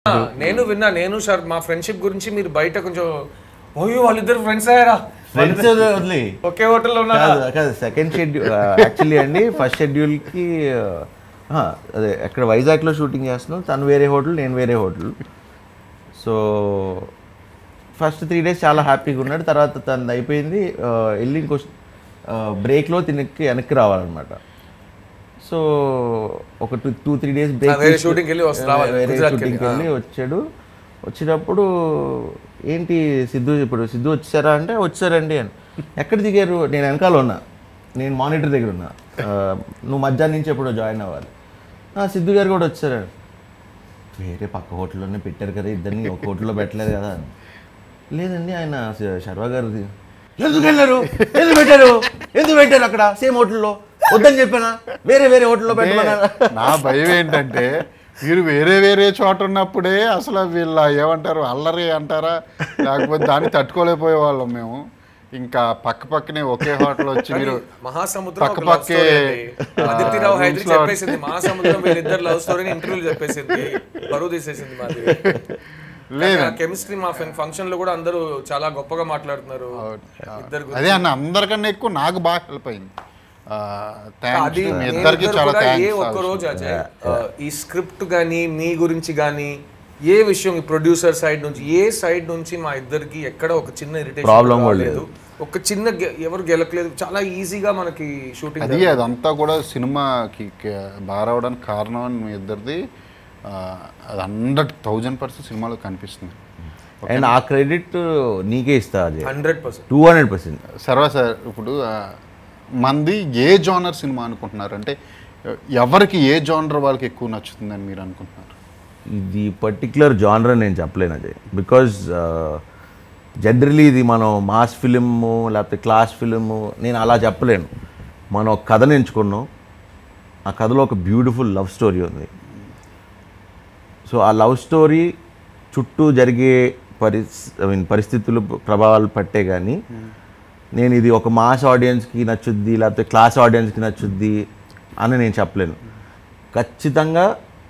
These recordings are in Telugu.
నేను విన్నా నేను సార్ మా ఫ్రెండ్షిప్ గురించి మీరు బయట కొంచెం ఓయో వాళ్ళిద్దరు ఫ్రెండ్స్ అయ్యారా ఫ్రెండ్స్ వదిలి ఒకే హోటల్లో ఉన్నారా కాదు కాదు సెకండ్ షెడ్యూల్ యాక్చువల్లీ అండి ఫస్ట్ షెడ్యూల్కి అదే ఎక్కడ వైజాగ్లో షూటింగ్ చేస్తున్నాం తను వేరే హోటల్ నేను వేరే hotel so first three days చాలా హ్యాపీగా ఉన్నాడు తర్వాత తనది అయిపోయింది ఆ, వెళ్ళి ఇంకో బ్రేక్లో తినక్కి వెనక్కి రావాలన్నమాట సో ఒక two two three days break వేరే shooting కి వెళ్ళి వస్తా- రావాలి, వేరే గుజరాత్కి షూటింగ్కి వెళ్ళి, వెళ్ళి వచ్చాడు వచ్చినప్పుడు ఏంటి సిద్ధు ఇప్పుడు సిద్ధు వచ్చారా అంటే వచ్చారండి అని ఎక్కడ దిగారు నేను వెనకాల ఉన్నా నేను మానిటర్ దగ్గర ఉన్నా ఆ, నువ్వు మధ్యాహ్నం నుంచి ఎప్పుడో జాయిన్ అవ్వాలి "ఆ, సిద్ధు గారు కూడా వచ్చారండి వేరే పక్క హోటల్లోనే పెట్టారు కదా ఇద్దరిని ఒక హోటల్లో పెట్టలేదు కదా అని. లేదండి ఆయన శ- శర్వా గారు ఎందుకు వెళ్ళారు ఎందుకు పెట్టారు ఎందుకు పెట్టారు అక్కడ సేమ్ హోటల్లో వద్దని చెప్పానా వేరే వేరే హోటల్లో పెట్టమన్నా నా భయం ఏంటంటే మీరు వేరే వేరే చోట ఉన్నప్పుడే అసలు వీళ్ళ ఏమంటారు అల్లరి అంటారా లేకపోతే దాన్ని తట్టుకోలేకపోయే వాళ్ళం మేము ఇంకా పక్క పక్కనే ఒకే హోటల్ వచ్చి మీరు మహాసముద్రం పక్క ఒక love పక్కే, story అండి. ఆ, అదితిరావు హైదరి rooms లో- చెప్పేసింది మహాసముద్రం వీళ్ళిద్దరు లవ్ స్టోరీని ఇంటర్వ్యూలు చెప్పేసింది పరువు తీసేసింది మాది లేదు కెమిస్ట్రీ మా ఫంక్షన్ లో కూడా అందరూ చాలా గొప్పగా మాట్లాడుతున్నారు ఇద్దరు అదే అన్న అందరికన్నా ఎక్కువ నాకు బాగా హెల్ప్ అయింది థ్యాంక్స్ అది మీ నేను ఇద్దరికి ఇద్దరు చాలా కూడా ఏ థ్యాంక్స్ ఒక్క రోజు అజయ్ ఆ, ఈ స్క్రిప్ట్ కానీ మీ గురించి కానీ ఏ విషయం ప్రొడ్యూసర్ సైడ్ నుంచి ఏ సైడ్ నుంచి మా ఇద్దరికి ఎక్కడ ఒక చిన్న ఇరిటేషన్ Problem కూడా లేదు ఒక చిన్న గె- ఎవరు గెలకలేదు చాలా ఈజీగా మనకి షూటింగ్ అది అదంతా కూడా సినిమాకి క- బాగా రావడానికి కారణం అని మీ ఇద్దరిది ఆ, అది హండ్రెడ్ థౌజండ్ పర్సెంట్ సినిమాలో కనిపిస్తుంది అండ్ ఆ క్రెడిట్ నీకే ఇస్తా అది hundred percent two hundred percent Sharwa sir ఇప్పుడు ఆ, మంది ఏ జానర్ సినిమా అనుకుంటున్నారు అంటే ఎవరికి ఏ జానర్ వాళ్ళకి ఎక్కువ నచ్చుతుందని మీరు అనుకుంటున్నారు ఇది పర్టిక్యులర్ జానర్ నేను చెప్పలేను అజయ్ బికాజ్ జనరలీ ఇది మనం మాస్ ఫిలిము లేకపోతే క్లాస్ ఫిలిము నేను అలా చెప్పలేను మనం ఒక కథను ఎంచుకున్నాం ఆ కథలో ఒక బ్యూటిఫుల్ లవ్ స్టోరీ ఉంది సో ఆ లవ్ స్టోరీ చుట్టూ జరిగే పరిస్ ఐ మీన్ పరిస్థితులు ప్రభావాలు పట్టే కానీ నేను ఇది ఒక మాస్ ఆడియన్స్కి నచ్చుద్ది లేకపోతే క్లాస్ ఆడియన్స్కి నచ్చుద్ది అని నేను చెప్పలేను ఖచ్చితంగా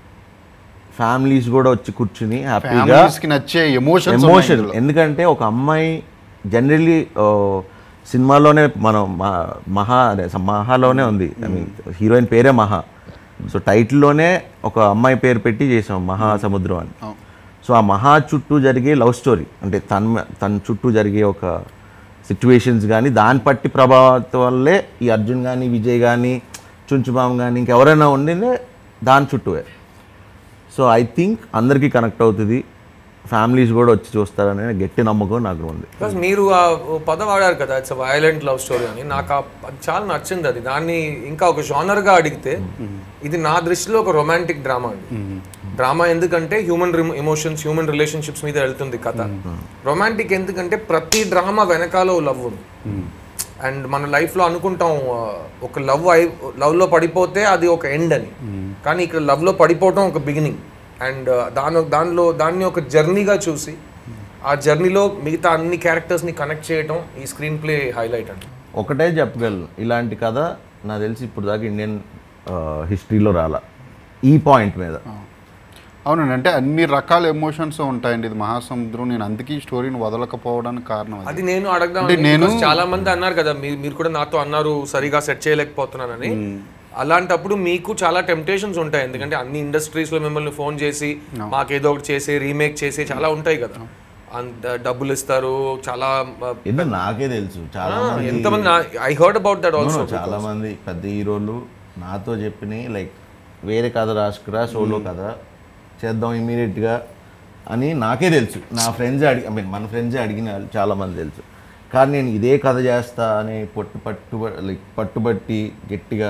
ఫ్యామిలీస్ కూడా వచ్చి కూర్చుని హ్యాపీగా ఫ్యామిలీస్ కి నచ్చే ఎమోషన్స్ ఎమోషన్ ఎందుకంటే ఒక అమ్మాయి జనరల్లీ సినిమాలోనే మనం మా- మహా అదే స- మహాలోనే ఉంది ఐ మీన్ హీరోయిన్ పేరే మహా సో టైటిల్లోనే ఒక అమ్మాయి పేరు పెట్టి చేసాం మహాసముద్రం అని సో ఆ మహా చుట్టూ జరిగే లవ్ స్టోరీ అంటే తన తన చుట్టూ జరిగే ఒక సిచ్యువేషన్స్ కానీ దాన్ని బట్టి ప్రభావితం వల్లే ఈ అర్జున్ కానీ విజయ్ కానీ చుంచుమామ కానీ ఇంకెవరైనా ఉండిందే దాని చుట్టూవే సో ఐ థింక్ అందరికీ కనెక్ట్ అవుతుంది ఫ్యామిలీస్ కూడా వచ్చి చూస్తారనే గట్టి నమ్మకం నాకు ఉంది బికాస్ మీరు ఆ ఓ పదం వాడారు కదా ఇట్స్ వైలెంట్ లవ్ స్టోరీ అని నాకు ఆ అది చాలా నచ్చింది అది దాన్ని ఇంకా ఒక genre గా అడిగితే ఇది నా దృష్టిలో ఒక రొమాంటిక్ డ్రామా అండి డ్రామా ఎందుకంటే హ్యూమన్ ఎమోషన్స్ హ్యూమన్ రిలేషన్షిప్స్ మీద వెళ్తుంది కథ రొమాంటిక్ ఎందుకంటే ప్రతి డ్రామా వెనకాల లవ్ ఉంది అండ్ మన life లో అనుకుంటాం ఆ, ఒక లవ్ అయి love లో పడిపోతే అది ఒక ఎండ్ అని కానీ ఇక్కడ love లో పడిపోవటం ఒక బిగినింగ్ అండ్ దాని దానిలో దాన్ని ఒక జర్నీగా చూసి ఆ జర్నీలో మిగతా అన్ని క్యారెక్టర్స్ని కనెక్ట్ చేయటం ఈ స్క్రీన్ ప్లే హైలైట్ అండి ఒకటే చెప్పగలను ఇలాంటి కథ నాకు తెలిసి ఇప్పుడు దాకా ఇండియన్ హిస్టరీలో రాలా ఈ పాయింట్ మీద అవునండి అంటే అన్ని రకాల ఎమోషన్స్ ఉంటాయండి ఇది మహాసముద్రం నేను అందుకే ఈ స్టోరీని వదలకపోవడానికి కారణం అది అది నేను అడగదాం అంటే నేను- చాలా మంది అన్నారు కదా మీరు మీరు కూడా నాతో అన్నారు సరిగా సెట్ చేయలేకపోతున్నానని అలాంటప్పుడు మీకు చాలా టెంప్టేషన్స్ ఉంటాయి ఎందుకంటే అన్ని ఇండస్ట్రీస్ లో మిమ్మల్ని ఫోన్ చేసి మాకేదో ఒకటి చేసి రీమేక్ చేసి చాలా ఉంటాయి కదా అంత డబ్బులు ఇస్తారు చాలా ఆ, ఎందుకు నాకే తెలుసు చాలా మంది ఎంతమంది I heard about that also చాలా మంది పెద్ద హీరోలు నాతో చెప్పినాయి లైక్ వేరే కథ రాసుకురా సోలో కథ చేద్దాం ఇమీడియట్గా అని నాకే తెలుసు నా ఫ్రెండ్స్ అడిగి ఐ మీన్ మన ఫ్రెండ్సే అడిగిన వాళ్ళు చాలా మంది తెలుసు కానీ నేను ఇదే కథ చేస్తా అని పట్టు పట్టు లైక్ పట్టుబట్టి గట్టిగా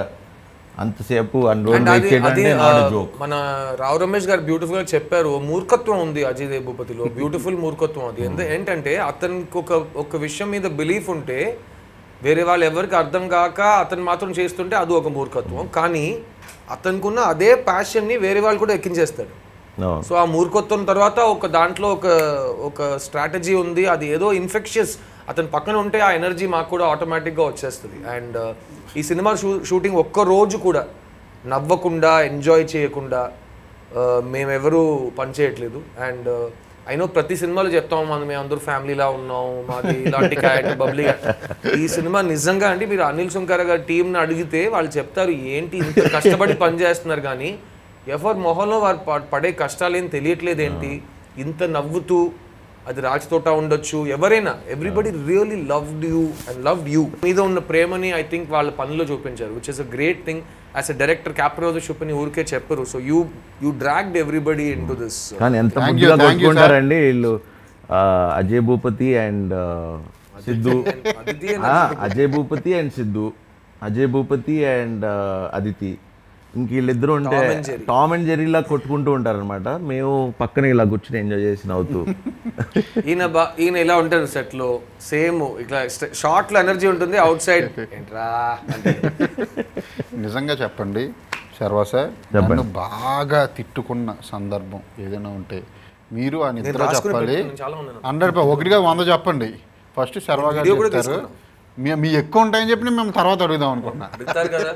అంతసేపు అన్ని రోజులు అండ్ వెయిట్ అది చేయడం అది అంటే ఆ, నాట్ జోక్ మన రావు రమేష్ గారు బ్యూటిఫుల్ గా చెప్పారు మూర్ఖత్వం ఉంది అజయ్ దేవ్ భూపతిలో బ్యూటిఫుల్ మూర్ఖత్వం అది ఎంత ఏంటంటే అతనికి ఒక ఒక విషయం మీద బిలీఫ్ ఉంటే వేరే వాళ్ళు ఎవరికి అర్థం కాక అతను మాత్రం చేస్తుంటే అది ఒక మూర్ఖత్వం కానీ అతనుకున్న అదే ప్యాషన్ ని వేరే వాళ్ళు కూడా ఎక్కించేస్తాడు సో ఆ మూర్ఖత్వం తర్వాత ఒక దాంట్లో ఒక ఒక స్ట్రాటజీ ఉంది అది ఏదో ఇన్ఫెక్షియస్ అతని పక్కన ఉంటే ఆ ఎనర్జీ మాకు కూడా ఆటోమేటిక్గా వచ్చేస్తుంది అండ్ ఈ సినిమా షూ షూటింగ్ ఒక్క రోజు కూడా నవ్వకుండా ఎంజాయ్ చేయకుండా మేమెవరూ పని చేయట్లేదు అండ్ అయినో ప్రతి సినిమాలో చెప్తాం మనం మేము అందరూ ఫ్యామిలీలా ఉన్నాం మాది ఇలాంటి క్యారెక్టర్ బబ్లీ ఈ సినిమా నిజంగా అంటే మీరు అనిల్ సుంకర గారి టీంని అడిగితే వాళ్ళు చెప్తారు ఏంటి ఇంత కష్టపడి పని చేస్తున్నారు కానీ ఎవరి మొహంలో వారు ప- పడే కష్టాలు ఏం తెలియట్లేదు ఏంటి ఇంత నవ్వుతూ అది రాజ్ తోట ఉండొచ్చు ఎవరైనా everybody really loved you and loved you మీద ఉన్న ప్రేమని ఐ థింక్ వాళ్ళ పనిలో చూపించారు which is a great thing as a director క్యాప్రోజ్ చూపని ఊరికే చెప్పరు so you you dragged everybody into this కానీ ఎంత Thank you, ముద్దుగా thank you, కొట్టుకుంటారండి వీళ్ళు ఆ, అజయ్ భూపతి అండ్ సిద్ధు అదితి ఆ, అజయ్ భూపతి అండ్ సిద్ధు అజయ్ భూపతి అండ్ అదితి ఇంక వీళ్ళిద్దరూ ఉంటే Tom and Jerry. Tom and జెర్రీలా కొట్టుకుంటూ ఉంటారనమాట మేము పక్కన ఇలా కూర్చుని ఎంజాయ్ చేసి నవ్వుతూ ఈయన బా ఈయన ఇలా ఉంటారు సెట్ లో సేమ్ ఇట్లా షార్ట్ లో ఎనర్జీ ఉంటుంది అవుట్ సైడ్ ఏంట్రా అంటే నిజంగా చెప్పండి శర్వా సార్ నన్ను బాగా తిట్టుకున్న సందర్భం ఏదైనా ఉంటే మీరు ఆ నిద్ర రాసుకుని చెప్పాలి పెట్టుకున్నాను, చాలా ఉన్నాను హండ్రెడ్ ఒకటిగా వంద చెప్పండి ఫస్ట్ శర్వా గారు వీడియో కూడా చెప్తారు మీ మీ ఎక్కువ ఉంటాయని చెప్పి మేము తర్వాత అడుగుదాం అనుకున్నా అడుగుతారు కదా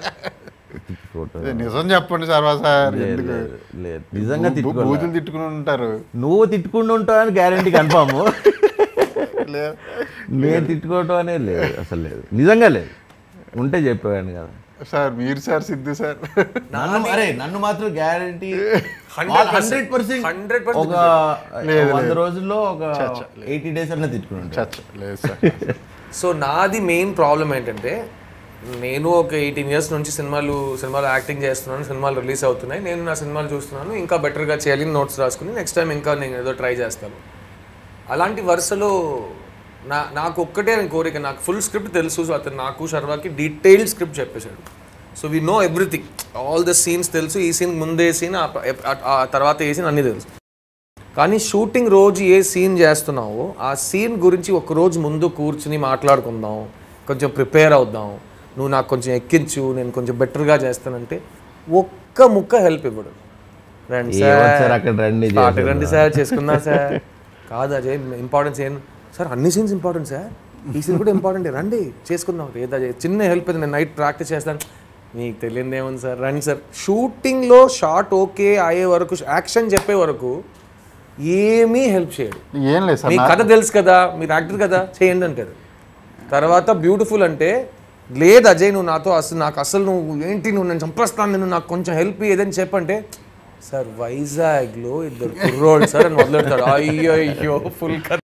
అదే నిజం చెప్పండి శర్వా సార్ ఎందుకు లేదు నిజంగా బూ- తిట్టుకోలేదు బూతులు తిట్టుకుని ఉంటారు నువ్వు తిట్టుకుంటూ ఉంటావు అని గ్యారంటీ కన్ఫామ్ లేదు నేను తిట్టుకోవటం అనేది లేదు అసలు లేదు నిజంగా లేదు ఉంటే చెప్పేవాడిని కదా సార్ మీరు సార్ సిద్ధు సార్ నన్ను అరే నన్ను మాత్రం గ్యారంటీ 100% హండ్రెడ్ పర్సెంట్ 100% ఒక వంద రోజుల్లో ఒక ఎయిటీ డేస్ అన్న తిట్టుకుంటాను చచ్చ లేదు సార్ సో నాది మెయిన్ ప్రాబ్లం ఏంటంటే నేను ఒక ఎయిటీన్ ఇయర్స్ నుంచి సినిమాలు సినిమాలు యాక్టింగ్ చేస్తున్నాను సినిమాలు రిలీజ్ అవుతున్నాయి నేను నా సినిమాలు చూస్తున్నాను ఇంకా బెటర్గా చేయాలి నోట్స్ రాసుకుని నెక్స్ట్ టైం ఇంకా నేను ఏదో ట్రై చేస్తాను అలాంటి వరుసలో నా నాకు ఒక్కటే నేను కోరిక నాకు ఫుల్ స్క్రిప్ట్ తెలుసు సో అతను నాకు శర్వాకి డీటెయిల్డ్ స్క్రిప్ట్ చెప్పేశాడు so we know everything all the scenes తెలుసు ఈ సీన్ ముందే సీన్ ఆ తర్వాత ఏ సీన్ అన్నీ తెలుసు కానీ షూటింగ్ రోజు ఏ సీన్ చేస్తున్నావో ఆ సీన్ గురించి ఒక రోజు ముందు కూర్చుని మాట్లాడుకుందాం కొంచెం ప్రిపేర్ అవుదాం నువ్వు నాకు కొంచెం ఎక్కించు నేను కొంచెం బెటర్గా చేస్తానంటే ఒక్క ముక్క హెల్ప్ ఇవ్వడు రండి ఏమొచ్చు సార్ సార్ అక్కడ రండి పాట రండి సార్ చేసుకుందాం సార్ కాదు అజయ్ ఇంపార్టెన్స్ ఏం సార్ అన్ని సీన్స్ ఇంపార్టెంట్ సార్ ఈ సీన్ కూడా ఇంపార్టెంట్ రండి చేసుకుందాం ఏదో అజయ్ చిన్న హెల్ప్ అయితే నేను నైట్ ప్రాక్టీస్ చేస్తాను మీకు తెలియదు ఏముంది సార్ రండి సార్ షూటింగ్లో షార్ట్ ఓకే అయ్యే వరకు యాక్షన్ చెప్పే వరకు ఏమీ హెల్ప్ చేయడు ఏం లేదు సార్ మీ కథ తెలుసు కదా మీరు యాక్టర్ కదా చేయండి అంటారు తర్వాత బ్యూటిఫుల్ అంటే లేదు అజయ్ నువ్వు నాతో అసలు నాకు అసలు నువ్వు ఏంటి నువ్వు నేను చంపేస్తాను నేను నాకు కొంచెం హెల్ప్ ఏదని చెప్పంటే సార్ వైజాగ్లో ఇద్దరు కుర్రోళ్ళు సార్ అని మొదలెడతాడు అయ్యో అయ్యో ఫుల్ కథ